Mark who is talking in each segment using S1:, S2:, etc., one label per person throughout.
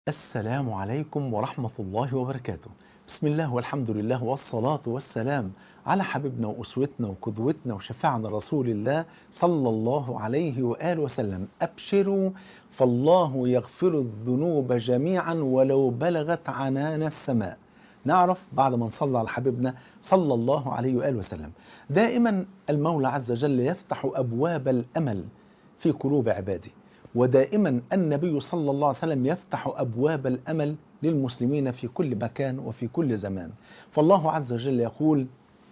S1: السلام عليكم ورحمة الله وبركاته بسم الله والحمد لله والصلاة والسلام على حبيبنا وأسوتنا وقدوتنا وشفيعنا رسول الله صلى الله عليه وآله وسلم أبشروا فالله يغفر الذنوب جميعا ولو بلغت عنان السماء نعرف بعد ما نصلى على حبيبنا صلى الله عليه وآله وسلم دائما المولى عز وجل يفتح أبواب الأمل في قلوب عباده ودائما النبي صلى الله عليه وسلم يفتح أبواب الأمل للمسلمين في كل مكان وفي كل زمان فالله عز وجل يقول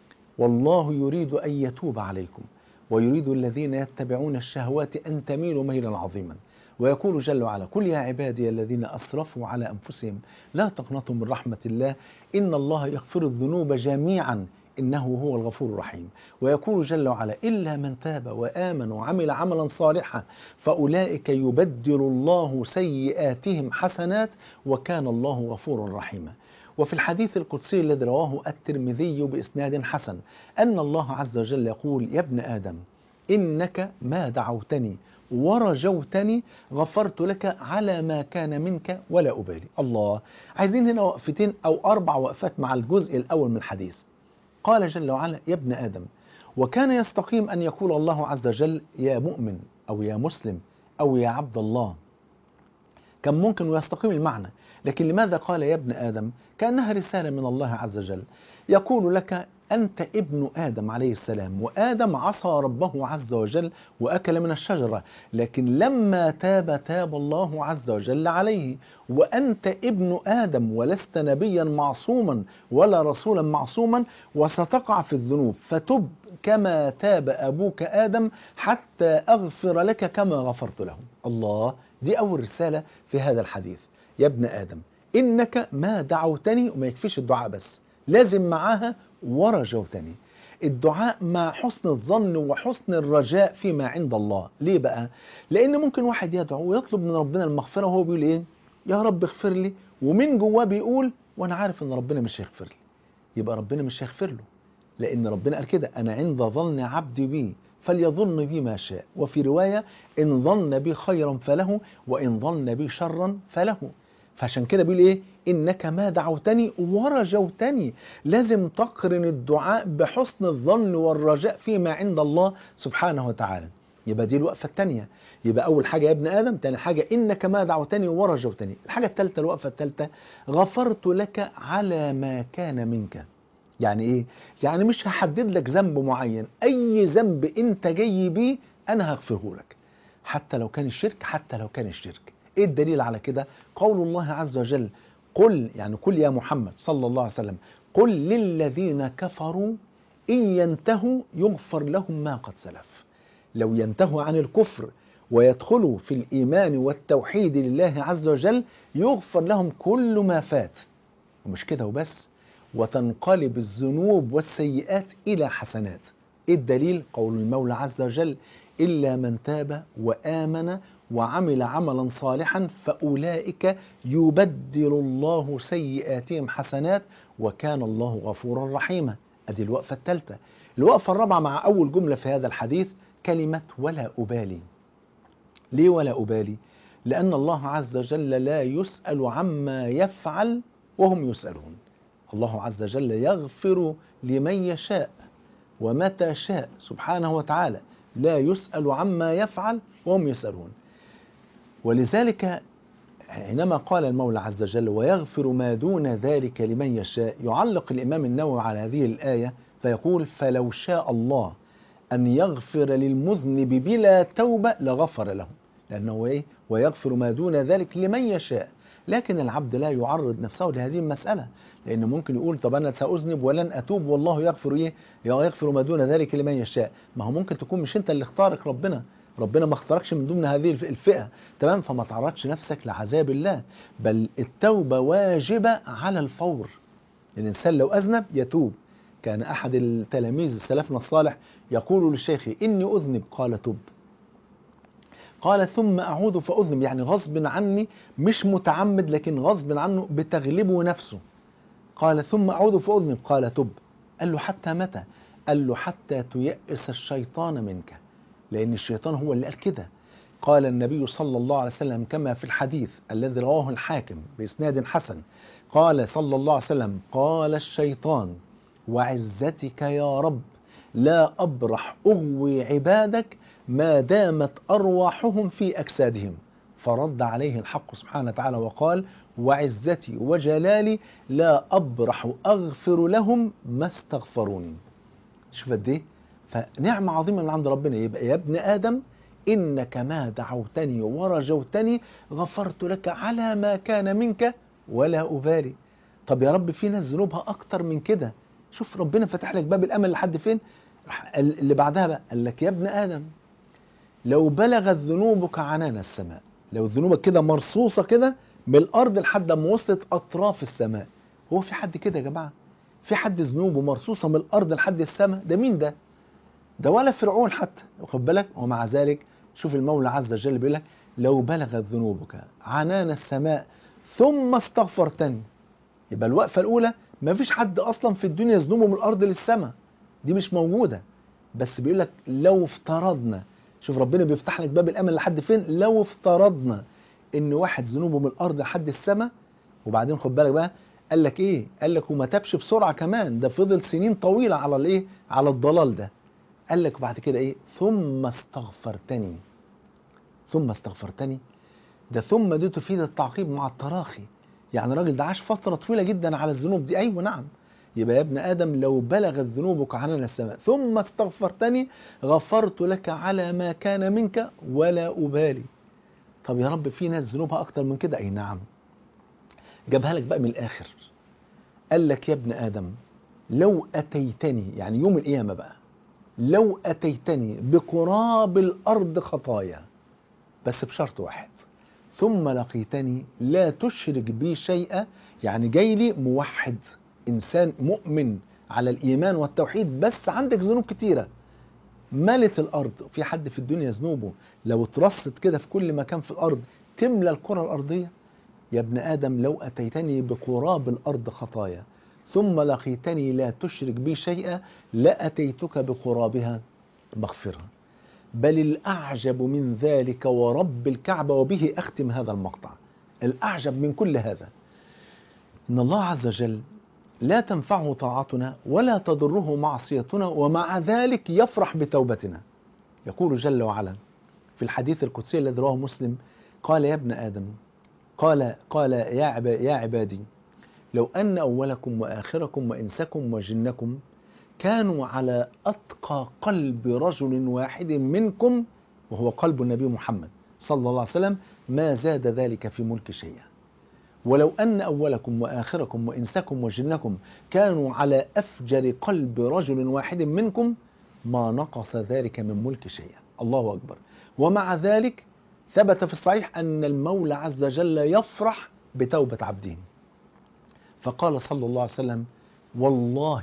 S1: والله يريد أن يتوب عليكم ويريد الذين يتبعون الشهوات أن تميلوا ميلا عظيما ويقول جل وعلا قل يا عبادي الذين أسرفوا على أنفسهم لا تقنطوا من رحمة الله إن الله يغفر الذنوب جميعا إنه هو الغفور الرحيم ويقول جل وعلا إلا من تاب وآمن وعمل عملا صالحا فأولئك يبدل الله سيئاتهم حسنات وكان الله غفورا رحيما وفي الحديث القدسي الذي رواه الترمذي بإسناد حسن أن الله عز وجل يقول يا ابن آدم إنك ما دعوتني ورجوتني غفرت لك على ما كان منك ولا أبالي الله عايزين هنا وقفتين أو أربع وقفات مع الجزء الأول من الحديث قال جل وعلا يا ابن آدم وكان يستقيم أن يقول الله عز وجل يا مؤمن أو يا مسلم أو يا عبد الله كان ممكن ويستقيم المعنى لكن لماذا قال يا ابن آدم كأنها رسالة من الله عز وجل يقول لك أنت ابن آدم عليه السلام وآدم عصى ربه عز وجل وأكل من الشجرة لكن لما تاب تاب الله عز وجل عليه وأنت ابن آدم ولست نبيا معصوما ولا رسولا معصوما وستقع في الذنوب فتب كما تاب أبوك آدم حتى أغفر لك كما غفرت له الله دي أول رسالة في هذا الحديث يا ابن آدم إنك ما دعوتني وما يكفيش الدعاء بس لازم معاها ورجوتني الدعاء مع حسن الظن وحسن الرجاء فيما عند الله ليه بقى لان ممكن واحد يدعو ويطلب من ربنا المغفره وهو بيقول ايه يا رب اغفر لي ومن جواه بيقول وانا عارف ان ربنا مش هيغفر لي يبقى ربنا مش هيغفر له لان ربنا قال كده انا عند ظن عبدي بي فليظن بي ما شاء وفي روايه ان ظن بي خيرا فله وان ظن بي شرا فله فعشان كده بيقول ايه انك ما دعوتني ورجوتني لازم تقرن الدعاء بحسن الظن والرجاء فيما عند الله سبحانه وتعالى يبقى دي الوقفه الثانيه يبقى اول حاجه يا ابن ادم ثاني حاجه انك ما دعوتني ورجوتني الحاجه الثالثه الوقفه الثالثه غفرت لك على ما كان منك يعني ايه يعني مش هحدد لك ذنب معين اي ذنب انت جاي بيه انا هغفره لك حتى لو كان الشرك حتى لو كان الشرك ايه الدليل على كده قول الله عز وجل قل يعني قل يا محمد صلى الله عليه وسلم قل للذين كفروا إن ينتهوا يغفر لهم ما قد سلف لو ينتهوا عن الكفر ويدخلوا في الإيمان والتوحيد لله عز وجل يغفر لهم كل ما فات ومش كده وبس وتنقلب الذنوب والسيئات إلى حسنات إيه الدليل قول المولى عز وجل إلا من تاب وآمن وعمل عملا صالحا فأولئك يبدل الله سيئاتهم حسنات وكان الله غفورا رحيما أدي الوقفة الثالثة الوقفة الرابعة مع أول جملة في هذا الحديث كلمة ولا أبالي ليه ولا أبالي لأن الله عز وجل لا يسأل عما يفعل وهم يسألون الله عز وجل يغفر لمن يشاء ومتى شاء سبحانه وتعالى لا يسأل عما يفعل وهم يسألون ولذلك حينما قال المولى عز وجل ويغفر ما دون ذلك لمن يشاء يعلق الإمام النووي على هذه الآية فيقول فلو شاء الله أن يغفر للمذنب بلا توبة لغفر له لأنه إيه ويغفر ما دون ذلك لمن يشاء لكن العبد لا يعرض نفسه لهذه المسألة لأنه ممكن يقول طب أنا سأذنب ولن أتوب والله يغفر إيه يغفر ما دون ذلك لمن يشاء ما هو ممكن تكون مش أنت اللي اختارك ربنا ربنا ما اختاركش من ضمن هذه الفئة تمام فما تعرضش نفسك لعذاب الله بل التوبة واجبة على الفور الإنسان لو أذنب يتوب كان أحد التلاميذ سلفنا الصالح يقول للشيخ إني أذنب قال تب قال ثم أعود فأذنب يعني غصب عني مش متعمد لكن غصب عنه بتغلبه نفسه قال ثم أعود فأذنب قال تب قال له حتى متى قال له حتى تيأس الشيطان منك لأن الشيطان هو اللي قال كده قال النبي صلى الله عليه وسلم كما في الحديث الذي رواه الحاكم بإسناد حسن قال صلى الله عليه وسلم قال الشيطان وعزتك يا رب لا أبرح أغوي عبادك ما دامت أرواحهم في أجسادهم فرد عليه الحق سبحانه وتعالى وقال وعزتي وجلالي لا أبرح أغفر لهم ما استغفروني شوف قد ايه فنعمة عظيمة من عند ربنا يبقى يا ابن آدم إنك ما دعوتني ورجوتني غفرت لك على ما كان منك ولا أبالي طب يا رب في ناس ذنوبها أكتر من كده شوف ربنا فتح لك باب الأمل لحد فين اللي بعدها بقى قال لك يا ابن آدم لو بلغت ذنوبك عنان السماء لو ذنوبك كده مرصوصة كده من الأرض لحد ما وصلت أطراف السماء هو في حد كده يا جماعة في حد ذنوبه مرصوصة من الأرض لحد السماء ده مين ده ده ولا فرعون حتى واخد بالك ومع ذلك شوف المولى عز وجل بيقول لك لو بلغت ذنوبك عنان السماء ثم استغفرتني يبقى الوقفة الأولى ما فيش حد أصلا في الدنيا ذنوبه من الأرض للسماء دي مش موجودة بس بيقول لك لو افترضنا شوف ربنا بيفتح لك باب الأمل لحد فين لو افترضنا إن واحد ذنوبه من الأرض لحد السماء وبعدين خد بالك بقى قال لك إيه قال لك وما تبش بسرعة كمان ده فضل سنين طويلة على الإيه على الضلال ده قال لك بعد كده إيه ثم استغفرتني ثم استغفرتني ده ثم دي تفيد التعقيب مع التراخي يعني الراجل ده عاش فترة طويلة جدا على الذنوب دي أيوة نعم يبقى يا ابن آدم لو بلغت ذنوبك عنان السماء ثم استغفرتني غفرت لك على ما كان منك ولا أبالي طب يا رب في ناس ذنوبها أكتر من كده أي نعم جابها لك بقى من الآخر قال لك يا ابن آدم لو أتيتني يعني يوم القيامة بقى لو أتيتني بقراب الأرض خطايا بس بشرط واحد ثم لقيتني لا تشرك بي شيئا يعني جاي لي موحد إنسان مؤمن على الإيمان والتوحيد بس عندك ذنوب كتيرة ملت الأرض في حد في الدنيا ذنوبه لو اترصت كده في كل مكان في الأرض تملى الكرة الأرضية يا ابن آدم لو أتيتني بقراب الأرض خطايا ثم لقيتني لا تشرك بي شيئا لأتيتك بقرابها مغفرة بل الأعجب من ذلك ورب الكعبة وبه أختم هذا المقطع الأعجب من كل هذا إن الله عز وجل لا تنفعه طاعتنا ولا تضره معصيتنا ومع ذلك يفرح بتوبتنا يقول جل وعلا في الحديث القدسي الذي رواه مسلم قال يا ابن آدم قال قال يا عبا يا عبادي لو أن أولكم وآخركم وإنسكم وجنكم كانوا على أتقى قلب رجل واحد منكم وهو قلب النبي محمد صلى الله عليه وسلم ما زاد ذلك في ملك شيئا ولو أن أولكم وآخركم وإنسكم وجنكم كانوا على أفجر قلب رجل واحد منكم ما نقص ذلك من ملك شيئا الله أكبر ومع ذلك ثبت في الصحيح أن المولى عز وجل يفرح بتوبة عبده فقال صلى الله عليه وسلم والله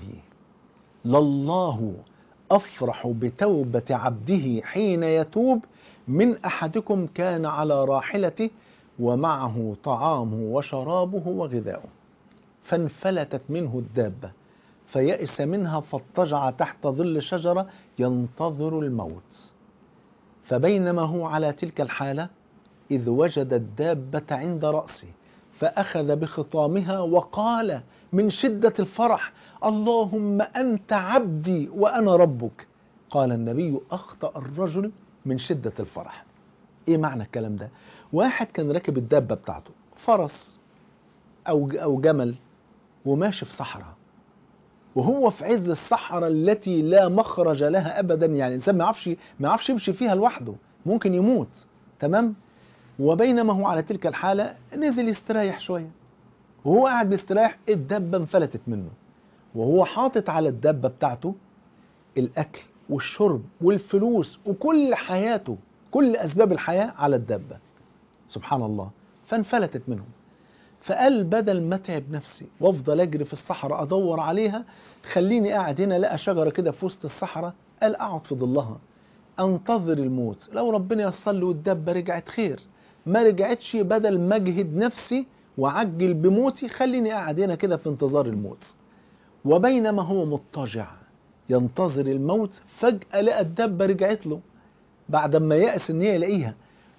S1: لله أفرح بتوبة عبده حين يتوب من أحدكم كان على راحلته ومعه طعامه وشرابه وغذاؤه فانفلتت منه الدابة فيأس منها فاضطجع تحت ظل شجرة ينتظر الموت فبينما هو على تلك الحالة إذ وجد الدابة عند رأسه فأخذ بخطامها وقال من شدة الفرح اللهم أنت عبدي وأنا ربك قال النبي أخطأ الرجل من شدة الفرح إيه معنى الكلام ده واحد كان راكب الدابة بتاعته فرس أو أو جمل وماشي في صحراء وهو في عز الصحراء التي لا مخرج لها ابدا يعني الانسان ما يعرفش ما يعرفش يمشي فيها لوحده ممكن يموت تمام وبينما هو على تلك الحاله نزل يستريح شويه وهو قاعد بيستريح الدبه انفلتت منه وهو حاطط على الدبه بتاعته الاكل والشرب والفلوس وكل حياته كل اسباب الحياه على الدبه سبحان الله فانفلتت منهم فقال بدل ما اتعب نفسي وافضل اجري في الصحراء ادور عليها خليني قاعد هنا لقى شجره كده في وسط الصحراء قال اقعد في ظلها انتظر الموت لو ربنا يصل لي والدبه رجعت خير ما رجعتش بدل ما اجهد نفسي وعجل بموتي خليني قاعد هنا كده في انتظار الموت وبينما هو مضطجع ينتظر الموت فجأة لقى الدبة رجعت له بعد ما يأس ان هي يلاقيها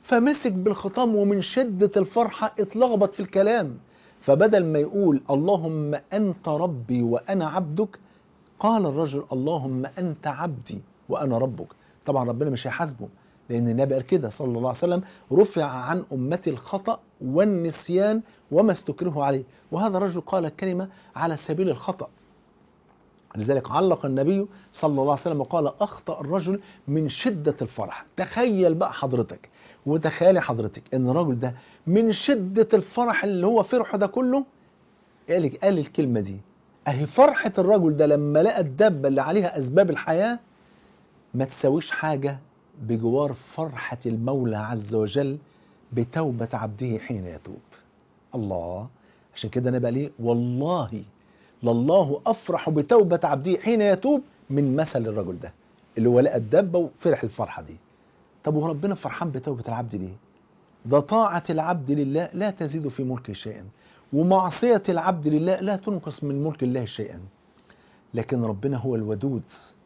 S1: فمسك بالخطام ومن شدة الفرحة اتلخبط في الكلام فبدل ما يقول اللهم أنت ربي وأنا عبدك قال الرجل اللهم أنت عبدي وأنا ربك طبعا ربنا مش هيحاسبه لأن النبي قال كده صلى الله عليه وسلم رفع عن أمتي الخطأ والنسيان وما استكرهوا عليه وهذا الرجل قال الكلمة على سبيل الخطأ لذلك علق النبي صلى الله عليه وسلم وقال أخطأ الرجل من شدة الفرح تخيل بقى حضرتك وتخيلي حضرتك ان الرجل ده من شدة الفرح اللي هو فرحه ده كله قال قال الكلمة دي اهي فرحة الرجل ده لما لقى الدبة اللي عليها اسباب الحياة ما تساويش حاجة بجوار فرحة المولى عز وجل بتوبة عبده حين يتوب الله عشان كده انا بقى ليه والله لله افرح بتوبة عبده حين يتوب من مثل الرجل ده اللي هو لقى الدبة وفرح الفرحة دي طب وربنا فرحان بتوبة العبد ليه ده طاعة العبد لله لا تزيد في ملكه شيئا ومعصية العبد لله لا تنقص من ملك الله شيئا لكن ربنا هو الودود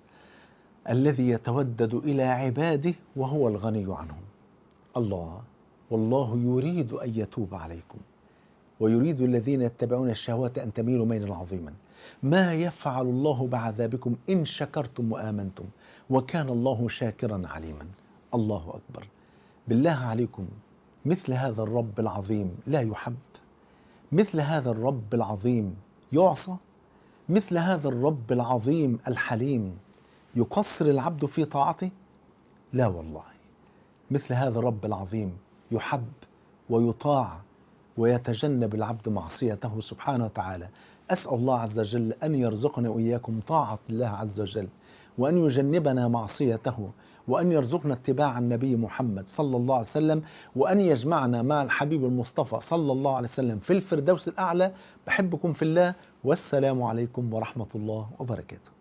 S1: الذي يتودد إلى عباده وهو الغني عنهم الله والله يريد أن يتوب عليكم ويريد الذين يتبعون الشهوات أن تميلوا ميلا عظيما ما يفعل الله بعذابكم إن شكرتم وآمنتم وكان الله شاكرا عليما الله أكبر بالله عليكم مثل هذا الرب العظيم لا يحب مثل هذا الرب العظيم يعصى مثل هذا الرب العظيم الحليم يقصر العبد في طاعته لا والله مثل هذا الرب العظيم يحب ويطاع ويتجنب العبد معصيته سبحانه وتعالى أسأل الله عز وجل أن يرزقنا وإياكم طاعة الله عز وجل وأن يجنبنا معصيته وأن يرزقنا اتباع النبي محمد صلى الله عليه وسلم وأن يجمعنا مع الحبيب المصطفى صلى الله عليه وسلم في الفردوس الأعلى بحبكم في الله والسلام عليكم ورحمة الله وبركاته